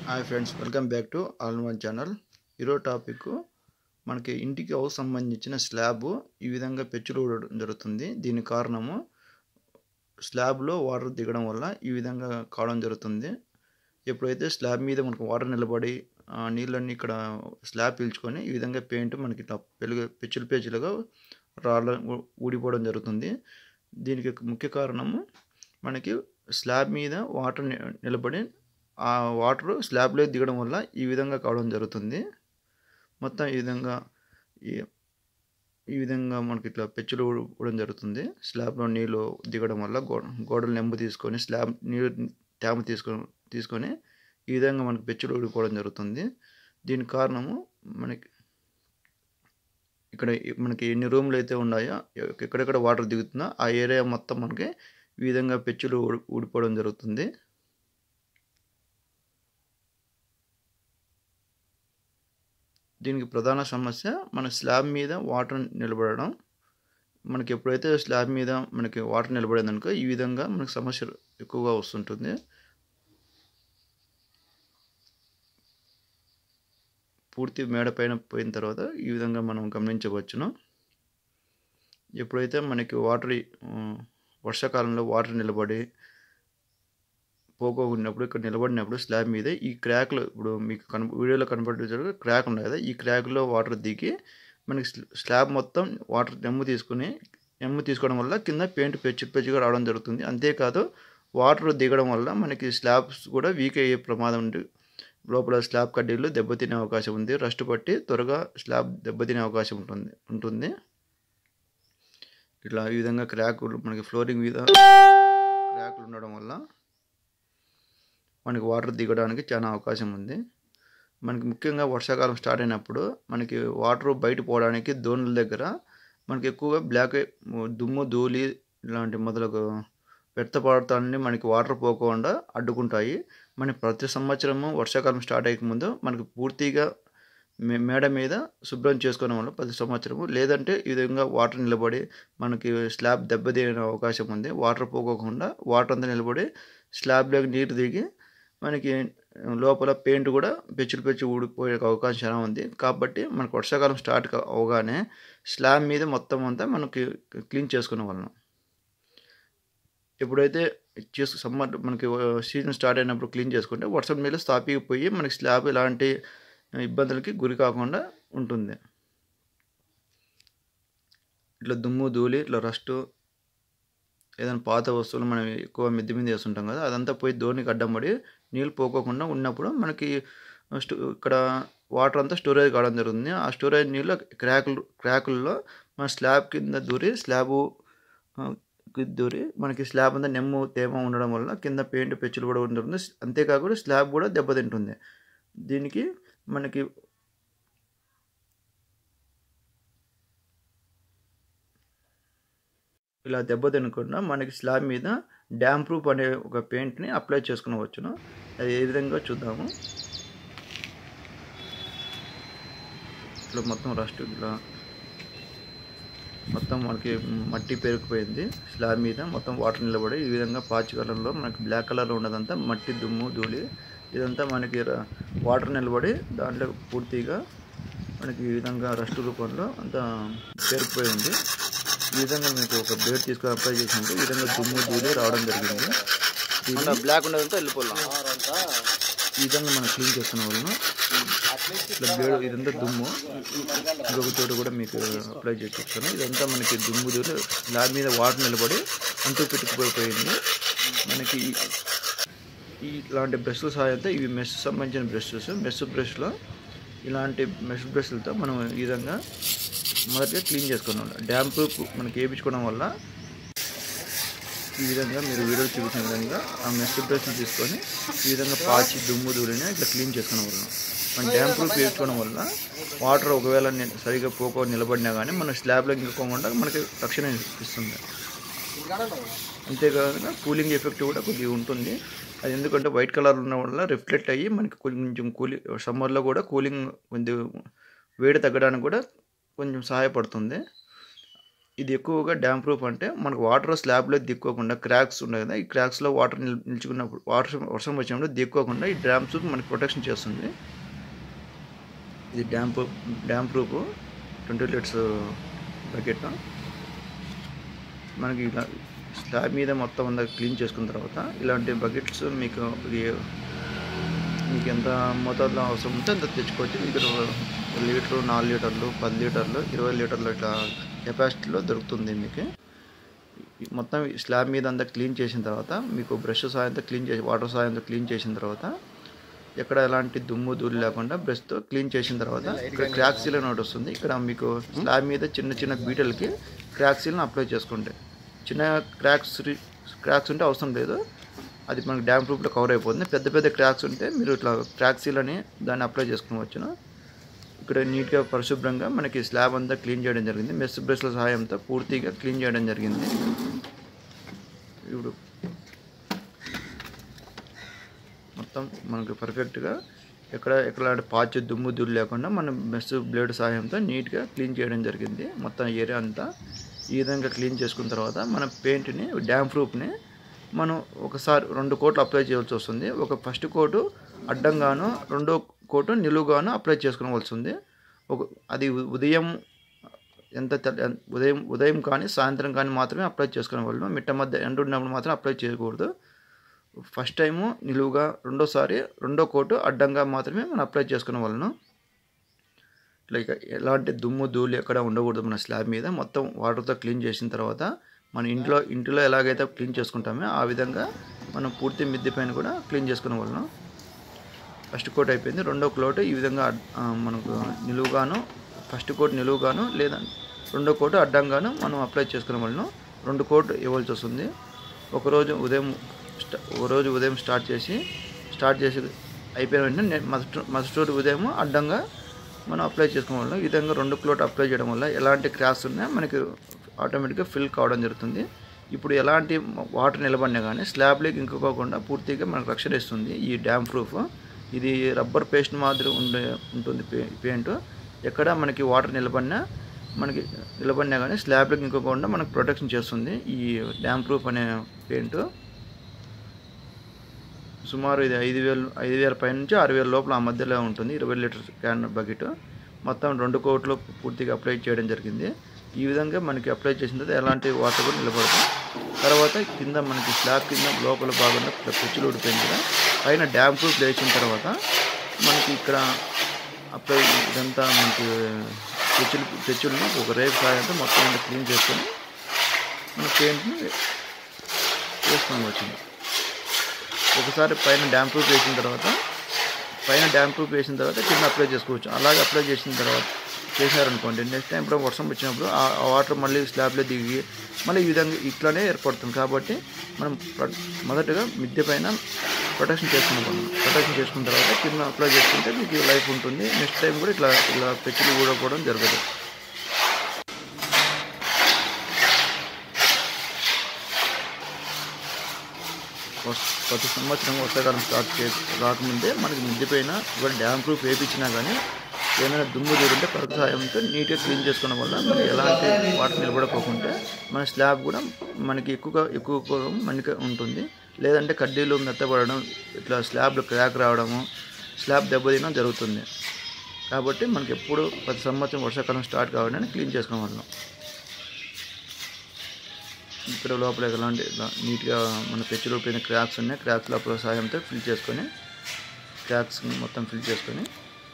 hi friends welcome back to all one channel ఈరోజు topic మనకి ఇంటికి హౌస్ సంబంధించిన స్లాబ్ ఈ విధంగా పెచ్చులు ఊడడం జరుగుతుంది దీని కారణము స్లాబ్లో వాటర్ దిగడం వల్ల ఈ విధంగా కావడం జరుగుతుంది ఎప్పుడైతే స్లాబ్ మీద మనకు వాటర్ నిలబడి ఆ నీళ్ళన్నీ ఇక్కడ స్లాబ్ పీల్చుకొని ఈ విధంగా పెయింట్ మనకి ఇట్లా పెలుగు పెచ్చులు పెచ్చులుగా రాళ్ళ ఊడిపోవడం జరుగుతుంది దీనికి ముఖ్య కారణము మనకి స్లాబ్ మీద వాటర్ ని- నిలబడి ఆ వాటర్ స్లాబ్లో దిగడం వల్ల ఈ విధంగా కావడం జరుగుతుంది మొత్తం ఈ విధంగా ఈ ఈ విధంగా మనకి ఇట్లా పెచ్చులు ఊడడం జరుగుతుంది స్లాబ్లో నీళ్ళు దిగడం వల్ల గో గోడలు నెంబు తీసుకొని స్లాబ్ నీళ్ళు ట్యాప్ తీసుకొని తీసుకొని ఈ విధంగా మనకి పెచ్చులు ఊడిపోవడం జరుగుతుంది దీనికి కారణము మనకి ఇక్కడ ఈ- మనకి ఎన్ని రూమ్లు అయితే ఉన్నాయో ఎ- ఎక్కడెక్కడ వాటర్ దిగుతుందో ఆ ఏరియా మొత్తం మనకి ఈ విధంగా పెచ్చులు ఊడి ఊడిపోవడం జరుగుతుంది దీనికి ప్రధాన సమస్య మన స్లాబ్ మీద వాటర్ నిలబడడం మనకి ఎప్పుడైతే స్లాబ్ మీద మనకి వాటర్ నిలబడిందనుకో ఈ విధంగా మనకి సమస్య ఎక్కువగా వస్తుంటుంది పూర్తి మేడ పైన పోయిన తర్వాత ఈ విధంగా మనం గమనించవచ్చును ఎప్పుడైతే మనకి వాటర్ ఈ, ఆ, వర్షాకాలంలో వాటర్ నిలబడి పోకోకున్నప్పుడు ఇక్కడ నిలబడినప్పుడు స్లాబ్ మీద ఈ క్రాక్లు ఇప్పుడు మీకు కన వీడియోలో కనబడే క్రాక్ ఉన్నాయి కదా ఈ క్రాక్లో వాటర్ దిగి మనకి స్ల- స్లాబ్ మొత్తం వాటర్ నెమ్ము తీసుకుని నెమ్ము తీసుకోవడం వల్ల కింద పెయింట్ పెచ్చు పెచ్చుగా రావడం జరుగుతుంది అంతేకాదు వాటర్ దిగడం వల్ల మనకి స్లాబ్స్ కూడా వీక్ అయ్యే ప్రమాదం ఉంది లోపల స్లాబ్ కడ్డీలు దెబ్బతినే అవకాశం ఉంది రస్ట్ పట్టి త్వరగా స్లాబ్ దెబ్బతినే అవకాశం ఉంటుంది ఉంటుంది ఇట్లా ఈ విధంగా క్రాకులు మనకి ఫ్లోరింగ్ మీద క్రాకులు ఉండడం వల్ల మనకి వాటర్ దిగడానికి చాలా అవకాశం ఉంది మనకి ముఖ్యంగా వర్షాకాలం స్టార్ట్ అయినప్పుడు మనకి వాటర్ బయట పోవడానికి దోణుల దగ్గర మనకి ఎక్కువగా బ్లాక్ దుమ్ము ధూళి ఇలాంటి మొదలగు వ్యర్థ పదార్థాలని మనకి వాటర్ పోకుండా అడ్డుకుంటాయి మనకి ప్రతి సంవత్సరము వర్షాకాలం స్టార్ట్ అయ్యే ముందు మనకి పూర్తిగా మే మేడ మీద శుభ్రం చేసుకోవడం వల్ల ప్రతి సంవత్సరము లేదంటే ఈ విధంగా వాటర్ నిలబడి మనకి స్లాబ్ దెబ్బతినే అవకాశం ఉంది వాటర్ పోకోకుండా వాటర్ అంతా నిలబడి స్లాబ్లోకి నీరు దిగి మనకి లోపల పెయింట్ కూడా పెచ్చులు పెచ్చు ఊడిపోయే అవకాశం చాలా ఉంది కాబట్టి మనకు వర్షాకాలం స్టార్ట్ కా- అవగానే స్లాబ్ మీద మొత్తం అంతా మనకి క్లీన్ చేసుకునే వాళ్ళం ఎప్పుడైతే చేసు సమ్మర్ మనకి సీజన్ స్టార్ట్ అయినప్పుడు క్లీన్ చేసుకుంటే వర్షం మీద స్థాపికి పోయి మనకి స్లాబ్ ఎలాంటి ఇబ్బందులకి గురి కాకుండా ఉంటుంది ఇట్లా దుమ్ము ధూళి ఇట్లా రస్ట్ ఏదైనా పాత వస్తువులు మనం ఎక్కువ మిద్ది మీద వేస్తుంటాం కదా అదంతా పోయి ధోనికి అడ్డం పడి నీళ్ళు పోకోకుండా ఉన్నప్పుడు మనకి స్టో ఇక్కడ వాటర్ అంతా స్టోరేజ్ కావడం జరుగుతుంది ఆ స్టోరేజ్ నీళ్ళు క్రాకులు క్రాకుల్లో మన స్లాబ్ కింద దూరి స్లాబు ఆ, కి దూరి మనకి స్లాబ్ అంతా నెమ్ము తేమ ఉండడం వల్ల కింద పెయింట్ పెచ్చులు కూడా ఉంటుంది అంతేకాకుండా స్లాబ్ కూడా దెబ్బతింటుంది దీనికి మనకి ఇలా దెబ్బతినకుండా మనకి స్లాబ్ మీద డ్యామ్ ప్రూఫ్ అనే ఒక పెయింట్ని అప్లై చేసుకునవచ్చును అది ఏ విధంగా చూద్దాము ఇట్లా మొత్తం రస్ట్ ఇట్లా మొత్తం మనకి మట్టి పేరుకుపోయింది స్లాబ్ మీద మొత్తం వాటర్ నిలబడి ఈ విధంగా పాచి కలర్లో మనకి బ్లాక్ కలర్లో ఉన్నదంతా మట్టి దుమ్ము ధూళి ఇదంతా మనకి ర- వాటర్ నిలబడి దాంట్లో పూర్తిగా మనకి ఈ విధంగా రస్ట్ రూపంలో అంతా పేరుకుపోయి ఉంది ఈ విధంగా మీకు ఒక బ్లేడ్ తీసుకొని అప్లై చేసినప్పుడు ఈ విధంగా దుమ్ము ధూళి రావడం జరిగింది దీన్ని బ్లాక్ ఉండదంతా వెళ్ళిపోదాం ఈ విధంగా మనం క్లీన్ చేసుకున్న వలన ఇట్లా బ్లేడ్ ఇదంతా దుమ్ము ఇంకొక చోట కూడా మీకు అప్లై చేసి చెప్తాను ఇదంతా మనకి దుమ్ము ధూళి స్లాబ్ మీద వాటర్ నిలబడి అంటూ పెట్టుకుపోయింది మనకి ఈ- ఈ ఇలాంటి బ్రష్ల సహాయంతో ఇవి మెస్ సంబంధించిన బ్రషెస్ మెస్ బ్రష్లో ఇలాంటి మెస్ బ్రష్లతో మనం ఈ విధంగా మొదటిగా క్లీన్ చేసుకున్నాం డ్యామ్ ప్రూఫ్ మనకి వేయించుకోవడం వల్ల ఈ విధంగా మీరు వీడియో చూపించిన విధంగా ఆ మెస్ బ్రష్ని తీసుకొని ఈ విధంగా పాచి దుమ్ము ధూళిని ఇట్లా క్లీన్ చేసుకునే వల్ల మన డ్యామ్ ప్రూఫ్ వేసుకోవడం వల్ల వాటర్ ఒకవేళ ని- సరిగా పోకో నిలబడినా కానీ మన స్లాబ్లో ఇంకోకుండా మనకి రక్షణ ఇస్తుంది అంతేకాకుండా కూలింగ్ ఎఫెక్ట్ కూడా కొద్దిగా ఉంటుంది అది ఎందుకంటే వైట్ కలర్ ఉన్న వల్ల రిఫ్లెక్ట్ అయ్యి మనకి కొంచెం కూలింగ్ సమ్మర్లో కూడా కూలింగ్ కొంచెం వేడి తగ్గడానికి కూడా కొంచెం సహాయపడుతుంది ఇది ఎక్కువగా డ్యామ్ ప్రూఫ్ అంటే మనకు వాటర్ స్లాబ్లో దిక్కోకుండా క్రాక్స్ ఉన్నాయి కదా ఈ క్రాక్స్లో వాటర్ నిల్ నిల్చుకున్నప్పుడు వాటర్ వర్షం వచ్చినప్పుడు దిక్కోకుండా ఈ డ్యామ్ ప్రూఫ్ మనకి ప్రొటెక్షన్ చేస్తుంది ఇది damp proof damp proof twenty litres bucket మనకి ఇలా స్లాబ్ మీద మొత్తం అంతా క్లీన్ చేసుకున్న తర్వాత ఇలాంటి బకెట్స్ మీకు ఈ- మీకు ఎంత మోతాదులో అవసరం ఉంటే అంత తెచ్చుకోవచ్చు మీకు లీటరు నాలుగు లీటర్లు పది లీటర్లు ఇరవై లీటర్లు ఇట్లా కెపాసిటీలో దొరుకుతుంది మీకు ఈ మొత్తం ఈ స్లాబ్ మీద అంతా క్లీన్ చేసిన తర్వాత మీకు బ్రష్ సాయంతో క్లీన్ చేసి వాటర్ సాయంతో క్లీన్ చేసిన తర్వాత ఎక్కడ ఎలాంటి దుమ్ము ధూళి లేకుండా బ్రష్తో క్లీన్ చేసిన తర్వాత ఇక్కడ క్రాక్ సీల్ అని ఒకటి వస్తుంది ఇక్కడ మీకు స్లాబ్ మీద చిన్న చిన్న బీటలకి క్రాక్ సీల్ని అప్లై చేసుకుంటే చిన్న క్రాక్స్ క్రాక్స్ ఉంటే అవసరం లేదు అది మనకి డ్యామ్ ప్రూఫ్లో కవర్ అయిపోతుంది పెద్ద పెద్ద క్రాక్స్ ఉంటే మీరు ఇట్లా క్రాక్ సీల్ అని దాన్ని అప్లై చేసుకోవచ్చును ఇక్కడ నీట్గా పరిశుభ్రంగా మనకి స్లాబ్ అంతా క్లీన్ చేయడం జరిగింది మెస్ బ్రష్ల సహాయంతో పూర్తిగా క్లీన్ చేయడం జరిగింది ఇప్పుడు మొత్తం మనకు పర్ఫెక్ట్గా ఎక్కడ ఎక్కడ పాచి దుమ్ము దుమ్ము లేకుండా మనం మెస్ బ్లేడ్ సహాయంతో నీట్గా క్లీన్ చేయడం జరిగింది మొత్తం ఏరియా అంతా ఈ విధంగా క్లీన్ చేసుకున్న తర్వాత మన పెయింట్ని డ్యామ్ ప్రూఫ్ని మనం ఒకసారి రెండు కోట్లు అప్లై చేయాల్సి వస్తుంది ఒక ఫస్ట్ కోటు అడ్డంగాను రెండో కోటు నిలువుగాను అప్లై చేసుకోవాల్సి ఉంది ఒక అది ఉ- ఉదయం ఎంత తెల్ల- ఎన్- ఉదయం ఉదయం కానీ సాయంత్రం కానీ మాత్రమే అప్లై చేసుకునే వాళ్ళు మిట్ట మధ్య ఎండ ఉన్నప్పుడు మాత్రం అప్లై చేయకూడదు ఫస్ట్ టైము నిలువుగా రెండోసారి రెండో కోటు అడ్డంగా మాత్రమే మనం అప్లై చేసుకునే వాళ్ళను లైక్ ఎలాంటి దుమ్ము ధూళి ఎక్కడ ఉండకూడదు మన స్లాబ్ మీద మొత్తం వాటర్తో క్లీన్ చేసిన తర్వాత మన ఇంట్లో ఇంటిలో ఎలాగైతే క్లీన్ చేసుకుంటామో ఆ విధంగా మనం పూర్తి మిద్దె పైన కూడా క్లీన్ చేసుకునే వాళ్ళం ఫస్ట్ కోట్ అయిపోయింది రెండో కోట్ ఈ విధంగా అడ్- ఆ, మనకు నిలువుగాను ఫస్ట్ కోట్ నిలువుగాను లేదా రెండో కోట్ అడ్డంగాను మనం అప్లై చేసుకునే వాళ్ళను రెండు కోట్ ఇవ్వాల్సి వస్తుంది ఒకరోజు ఉదయం స్టా ఒకరోజు ఉదయం స్టార్ట్ చేసి స్టార్ట్ చేసి అయిపోయిన వెంటనే నె- మరుసటి మరుసటి రోజు ఉదయం అడ్డంగా మనం అప్లై చేసుకోవడం వల్ల ఈ విధంగా రెండు క్లోట్ అప్లై చేయడం వల్ల ఎలాంటి క్రాస్ ఉన్నా మనకి ఆటోమేటిక్గా ఫిల్ కావడం జరుగుతుంది ఇప్పుడు ఎలాంటి వాటర్ నిలబడినా కానీ స్లాబ్లోకి ఇంకోకుండా పూర్తిగా మనకు రక్షణ ఇస్తుంది ఈ డ్యామ్ ప్రూఫ్ ఇది రబ్బర్ పేస్ట్ మాదిరి ఉండే ఉంటుంది పే- పెయింట్ ఎక్కడ మనకి వాటర్ నిలబడినా మనకి నిలబడినా కానీ స్లాబ్లోకి ఇంకోకుండా మనకు ప్రొటెక్షన్ చేస్తుంది ఈ డ్యామ్ ప్రూఫ్ అనే పెయింట్ సుమారు ఇది ఐదు వేలు ఐదు వేల పై నుంచి ఆరు వేల లోపల ఆ మధ్యలో ఉంటుంది ఇరవై లీటర్ క్యాన్ బకెట్ మొత్తం రెండు కోట్లు పూర్తిగా అప్లై చేయడం జరిగింది ఈ విధంగా మనకి అప్లై చేసిన తర్వాత ఎలాంటి వాటర్ కూడా నిలబడతాం తర్వాత కింద మనకి స్లాబ్ కింద లోపల భాగంలో ఇట్లా పెచ్చులు ఊడిపోయింది కదా పైన డ్యామ్ ప్రూఫ్ వేసిన తర్వాత మనకి ఇక్కడ అప్లై ఇదంతా మనకి పెచ్చులు పెచ్చుల్ని ఒక రేపు సాయంతో మొత్తం అంతా క్లీన్ చేసుకొని మన పెయింట్ని వేసుకొని వచ్చింది ఒకసారి పైన డ్యామ్ ప్రూఫ్ వేసిన తర్వాత పైన డ్యామ్ ప్రూఫ్ వేసిన తర్వాత కింద అప్లై చేసుకోవచ్చు అలాగే అప్లై చేసిన తర్వాత చేశారనుకోండి నెక్స్ట్ టైం ఇప్పుడు వర్షం వచ్చినప్పుడు ఆ ఆ వాటర్ మళ్ళీ స్లాబ్లో దిగి మళ్ళీ ఈ విధంగా ఇట్లానే ఏర్పడుతుంది కాబట్టి మనం ప్ర- మొదటగా మిద్దె పైన ప్రొటెక్షన్ చేసుకుంటాం ప్రొటెక్షన్ చేసుకున్న తర్వాత కింద అప్లై చేసుకుంటే మీకు లైఫ్ ఉంటుంది నెక్స్ట్ టైం కూడా ఇట్లా ఇలా పెచ్చులు ఊడకపోవడం జరగదు వస్- ప్రతి సంవత్సరం వర్షాకాలం స్టార్ట్ చే రాకముందే మనకి మిద్దె పైన ఒక డ్యామ్ ప్రూఫ్ వేయించినా కానీ ఏమైనా దుమ్ము దూరుంటే పరుగు సాయంతో నీట్గా క్లీన్ చేసుకోవడం వల్ల మనకి ఎలాంటి వాటర్ నిలబడకోకుండా మన స్లాబ్ కూడా మనకి ఎక్కువగా ఎక్కువ మనకి ఉంటుంది లేదంటే కడ్డీలు మెత్తబడడం ఇట్లా స్లాబ్లో క్రాక్ రావడము స్లాబ్ దెబ్బతినడం జరుగుతుంది కాబట్టి మనకి ఎప్పుడు ప్రతి సంవత్సరం వర్షాకాలం స్టార్ట్ కావాలని క్లీన్ చేసుకోవడం ఇక్కడ లోపల ఎలాంటి ఇలా నీట్గా మన పెచ్చులో పైన క్రాక్స్ ఉన్నాయి క్రాక్స్ లోపల సహాయంతో ఫిల్ చేసుకొని క్రాక్స్ మొత్తం ఫిల్ చేసుకొని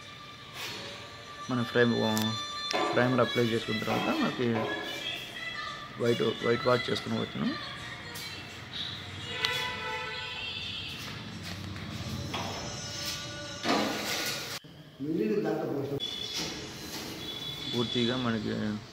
మన ఫ్రేమ్ ప్రైమర్ అప్లై చేసుకున్న తర్వాత మనకి వైట్ వైట్ వాష్ చేసుకుని వచ్చును పూర్తిగా మనకి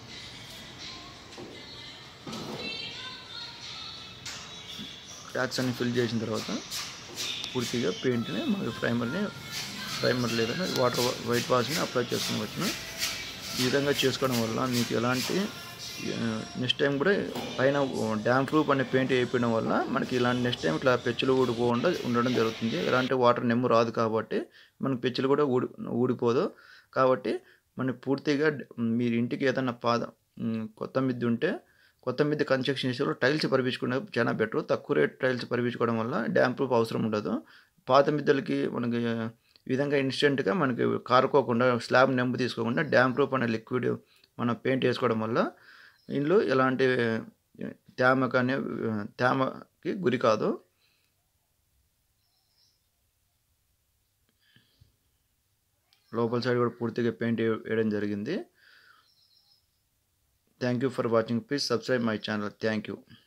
క్రాక్స్ అన్ని ఫిల్ చేసిన తర్వాత పూర్తిగా పెయింట్ని మనకి ప్రైమర్ని ప్రైమర్ లేదని వాటర్ వైట్ వాష్ని అప్లై చేసుకుని వచ్చును ఈ విధంగా చేసుకోవడం వల్ల మీకు ఎలాంటి నెక్స్ట్ టైం కూడా పైన డ్యామ్ ప్రూఫ్ అనే పెయింట్ వేయడం వల్ల మనకి ఇలాంటి నెక్స్ట్ టైం ఇట్లా పెచ్చులు ఊడిపోకుండా ఉండడం జరుగుతుంది ఎలాంటి వాటర్ నెమ్ము రాదు కాబట్టి మనకి పెచ్చులు కూడా ఊడి ఊడిపోదు కాబట్టి మనకి పూర్తిగా డ- మీరు ఇంటికి ఏదైనా పాద మ్, కొత్త మిద్ది ఉంటే కొత్త మిద్ది కన్స్ట్రక్షన్ చేసేవాళ్ళు టైల్స్ పరిపించుకునే చాలా బెటర్ తక్కువ రేట్ టైల్స్ పరిపించుకోవడం వల్ల డ్యామ్ ప్రూఫ్ అవసరం ఉండదు పాత మిద్దెలకి మనకి ఈ విధంగా ఇన్స్టెంట్గా మనకి కారుకోకుండా స్లాబ్ నెంబు తీసుకోకుండా డ్యామ్ ప్రూఫ్ అనే లిక్విడ్ మనం పెయింట్ వేసుకోవడం వల్ల ఇంట్లో ఎలాంటి తేమ కానీ తేమకి గురి కాదు లోపల సైడ్ కూడా పూర్తిగా పెయింట్ వేయడం జరిగింది thank you for watching please subscribe my channel thank you